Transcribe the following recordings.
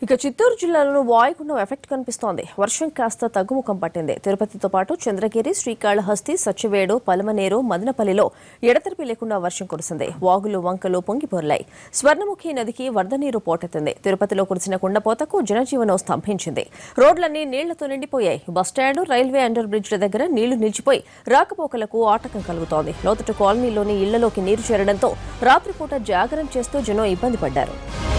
ఇక చిత్తూరు జిల్లాలో వాయుగుండం ఎఫెక్ట్ కనిపిస్తోంది వర్షం కాస్త తగ్గుముఖం పట్టింది తిరుపతితో పాటు చంద్రగిరి శ్రీకాళహస్తి సచ్చివేడు పలమనేరు మదనపల్లిలో ఎడతెరిపి లేకుండా వర్షం కురిసింది వాగులు వంకలు పొంగి పొర్లాయి స్వర్ణముఖి నదికి వరద నీరు పోటెత్తింది తిరుపతిలో కురిసిన కుండపోతకు జనజీవనం స్తంభించింది రోడ్లన్నీ నీళ్లతో నిండిపోయాయి బస్టాండ్ రైల్వే అండర్ బ్రిడ్జ్ల దగ్గర నీళ్లు నిలిచిపోయి రాకపోకలకు ఆటంకం కలుగుతోంది లోతట్టు కాలనీలోని ఇళ్లలోకి నీరు చేరడంతో రాత్రిపూట జాగరణ చేస్తూ జనం ఇబ్బంది పడ్డారు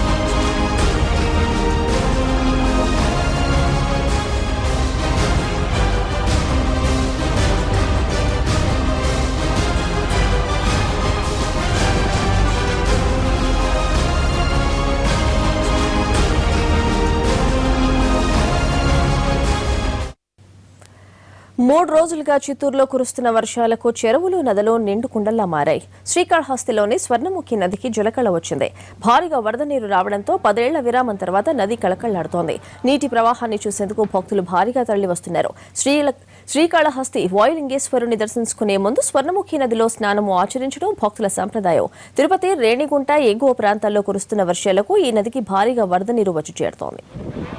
మూడు రోజులుగా చిత్తూరులో కురుస్తున్న వర్షాలకు చెరువులు నదులు నిండు కుండల్లా మారాయి శ్రీకాళహస్తిలోని స్వర్ణముఖి నదికి జలకళ వచ్చింది భారీగా వరద నీరు రావడంతో పదేళ్ల విరామం తర్వాత నది కళకళ్లాడుతోంది నీటి ప్రవాహాన్ని చూసేందుకు భక్తులు భారీగా తరలి వస్తున్నారు శ్రీల శ్రీకాళహస్తి వాయులింగేశ్వరుని దర్శించుకునే ముందు స్వర్ణముఖి నదిలో స్నానము ఆచరించడం భక్తుల సంప్రదాయం తిరుపతి రేణిగుంట ఎగువ ప్రాంతాల్లో కురుస్తున్న వర్షాలకు ఈ నదికి భారీగా వరద నీరు వచ్చి చేరుతోంది